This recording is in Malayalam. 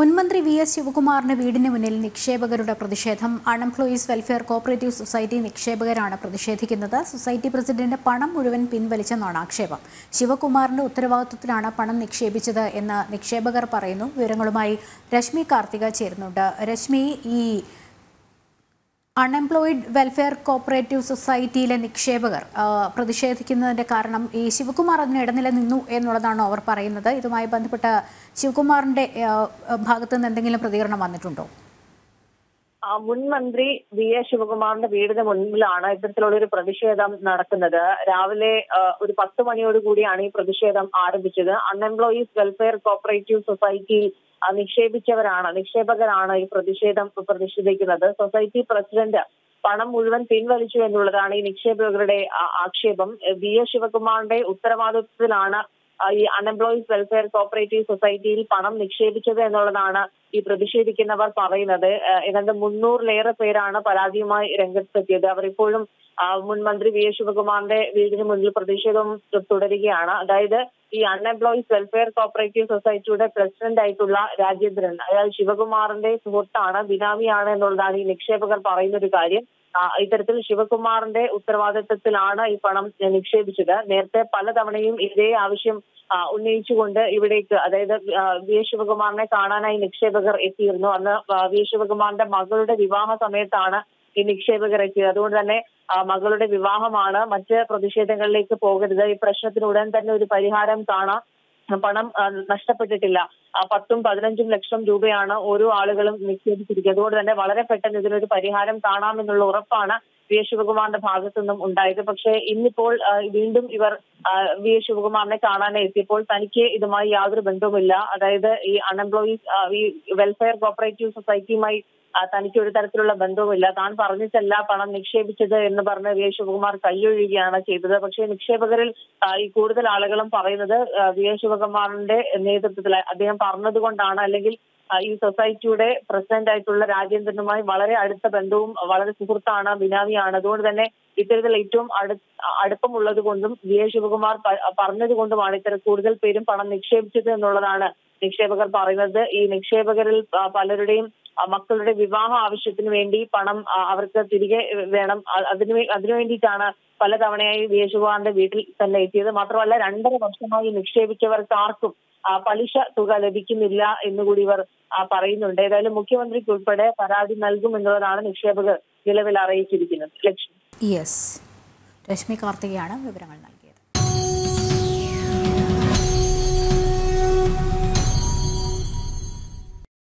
മുൻമന്ത്രി വി എസ് ശിവകുമാറിന്റെ വീടിന് മുന്നിൽ നിക്ഷേപകരുടെ പ്രതിഷേധം അൺഎംപ്ലോയീസ് വെൽഫെയർ കോപ്പറേറ്റീവ് സൊസൈറ്റി നിക്ഷേപകരാണ് പ്രതിഷേധിക്കുന്നത് സൊസൈറ്റി പ്രസിഡന്റ് പണം മുഴുവൻ പിൻവലിച്ചെന്നാണ് ആക്ഷേപം ശിവകുമാറിന്റെ ഉത്തരവാദിത്വത്തിലാണ് പണം നിക്ഷേപിച്ചത് എന്ന് നിക്ഷേപകർ പറയുന്നു വിവരങ്ങളുമായി രശ്മി കാർത്തിക ചേരുന്നുണ്ട് രശ്മി ഈ അൺഎംപ്ലോയിഡ് വെൽഫെയർ കോപ്പറേറ്റീവ് സൊസൈറ്റിയിലെ നിക്ഷേപകർ ആ, പ്രതിഷേധിക്കുന്നതിന്റെ കാരണം ഈ ശിവകുമാർ അതിന് ഇടനില നിന്നു എന്നുള്ളതാണോ അവർ പറയുന്നത് ഇതുമായി ബന്ധപ്പെട്ട് ശിവകുമാറിന്റെ ആ, ഭാഗത്തു നിന്ന് എന്തെങ്കിലും പ്രതികരണം വന്നിട്ടുണ്ടോ ആ, മുൻ മന്ത്രി വി എസ് ശിവകുമാറിന്റെ വീടിന് മുൻപിലാണ് ഇത്തരത്തിലുള്ള ഒരു പ്രതിഷേധം നടക്കുന്നത് രാവിലെ ആ, ഒരു പത്ത് മണിയോട് കൂടിയാണ് ഈ പ്രതിഷേധം ആരംഭിച്ചത് അൺഎംപ്ലോയീസ് വെൽഫെയർ കോപ്പറേറ്റീവ് സൊസൈറ്റിയിൽ ആ, നിക്ഷേപിച്ചവരാണ് നിക്ഷേപകരാണ് ഈ പ്രതിഷേധം പ്രതിഷേധിക്കുന്നത് സൊസൈറ്റി പ്രസിഡന്റ് പണം മുഴുവൻ പിൻവലിച്ചു എന്നുള്ളതാണ് ഈ നിക്ഷേപകരുടെ ആ, ആക്ഷേപം വി എസ് ശിവകുമാറിന്റെ ഉത്തരവാദിത്വത്തിലാണ് ആ, ഈ അൺഎംപ്ലോയീസ് വെൽഫെയർ കോപ്പറേറ്റീവ് സൊസൈറ്റിയിൽ പണം നിക്ഷേപിച്ചത് എന്നുള്ളതാണ് ഈ പ്രതിഷേധിക്കുന്നവർ പറയുന്നത് ആ, ഏതാണ്ട് മുന്നൂറിലേറെ പേരാണ് പരാതിയുമായി രംഗത്തെത്തിയത് അവർ ഇപ്പോഴും ആ, മുൻ മന്ത്രി വി എസ് ശിവകുമാറിന്റെ വീടിന് മുന്നിൽ പ്രതിഷേധം തുടരുകയാണ് അതായത് ഈ അൺഎംപ്ലോയീസ് വെൽഫെയർ കോപ്പറേറ്റീവ് സൊസൈറ്റിയുടെ പ്രസിഡന്റ് ആയിട്ടുള്ള രാജേന്ദ്രൻ അയാൾ ശിവകുമാറിന്റെ സുഹൃത്താണ് ബിനാമിയാണ് എന്നുള്ളതാണ് ഈ നിക്ഷേപകർ പറയുന്ന ഒരു കാര്യം ആ, ഇത്തരത്തിൽ ശിവകുമാറിന്റെ ഉത്തരവാദിത്തത്തിലാണ് ഈ പണം നിക്ഷേപിച്ചത് നേരത്തെ പലതവണയും ഇതേ ആവശ്യം ആ, ഉന്നയിച്ചുകൊണ്ട് ഇവിടേക്ക് അതായത് ആ, വി എസ് ശിവകുമാറിനെ കാണാനായി നിക്ഷേപകർ എത്തിയിരുന്നു അന്ന് ആ, വി എസ് ശിവകുമാറിന്റെ മകളുടെ വിവാഹ സമയത്താണ് ഈ നിക്ഷേപകർ എത്തിയത് അതുകൊണ്ട് തന്നെ ആ, മകളുടെ വിവാഹമാണ് മറ്റ് പ്രതിഷേധങ്ങളിലേക്ക് പോകരുത് ഈ പ്രശ്നത്തിന് ഉടൻ തന്നെ ഒരു പരിഹാരം കാണാം പണം ആ, നഷ്ടപ്പെട്ടിട്ടില്ല ആ, പത്തും പതിനഞ്ചും ലക്ഷം രൂപയാണ് ഓരോ ആളുകളും നിക്ഷേപിച്ചിരിക്കുന്നത് അതുകൊണ്ട് തന്നെ വളരെ പെട്ടെന്ന് ഇതിനൊരു പരിഹാരം കാണാമെന്നുള്ള ഉറപ്പാണ് വി എസ് ശിവകുമാറിന്റെ ഭാഗത്തു നിന്നും ഉണ്ടായത് പക്ഷേ ഇന്നിപ്പോൾ ആ, വീണ്ടും ഇവർ ആ, വി എസ് ശിവകുമാറിനെ കാണാനായി എത്തിയപ്പോൾ തനിക്ക് ഇതുമായി യാതൊരു ബന്ധവുമില്ല അതായത് ഈ അൺഎംപ്ലോയീസ് ആ, ഈ വെൽഫെയർ കോപ്പറേറ്റീവ് സൊസൈറ്റിയുമായി ആ, തനിക്ക് ഒരു തരത്തിലുള്ള ബന്ധവുമില്ല താൻ പറഞ്ഞിട്ടല്ല പണം നിക്ഷേപിച്ചത് എന്ന് പറഞ്ഞ് വി എസ് ശിവകുമാർ കൈയൊഴിയുകയാണ് ചെയ്തത് പക്ഷേ നിക്ഷേപകരിൽ ആ, ഈ കൂടുതൽ ആളുകളും പറയുന്നത് ആ, വി എസ് ശിവകുമാറിന്റെ നേതൃത്വത്തിൽ അദ്ദേഹം പറഞ്ഞതുകൊണ്ടാണ് അല്ലെങ്കിൽ ആ, ഈ സൊസൈറ്റിയുടെ പ്രസിഡന്റ് ആയിട്ടുള്ള രാജേന്ദ്രനുമായി വളരെ അടുത്ത ബന്ധവും വളരെ സുഹൃത്താണ് ബിനാമിയാണ് അതുകൊണ്ട് തന്നെ ഇത്തരത്തിൽ ഏറ്റവും അടു അടുപ്പമുള്ളത് കൊണ്ടും വി എസ് ശിവകുമാർ പ- പറഞ്ഞത് കൊണ്ടുമാണ് ഇത്തരം കൂടുതൽ പേരും പണം നിക്ഷേപിച്ചത് എന്നുള്ളതാണ് നിക്ഷേപകർ പറയുന്നത് ഈ നിക്ഷേപകരിൽ ആ, പലരുടെയും ആ, മക്കളുടെ വിവാഹ ആവശ്യത്തിന് വേണ്ടി പണം ആ, അവർക്ക് തിരികെ വേണം അ- അതിനു വേ- അതിനു വേണ്ടിയിട്ടാണ് പലതവണയായി വി എസ് ശിവകുമാറിന്റെ വീട്ടിൽ തന്നെ എത്തിയത് മാത്രമല്ല രണ്ടര വർഷമായി നിക്ഷേപിച്ചവർക്ക് ആർക്കും ആ, പലിശ തുക ലഭിക്കുന്നില്ല എന്നുകൂടി ഇവർ ആ, പറയുന്നുണ്ട് ഏതായാലും മുഖ്യമന്ത്രിക്ക് ഉൾപ്പെടെ പരാതി നൽകും എന്നുള്ളതാണ് നിക്ഷേപകർ നിലവിൽ അറിയിച്ചിരിക്കുന്നത് ലക്ഷ്മി യെസ് രശ്മി കാർത്തികയാണ് വിവരങ്ങൾ നൽകിയത്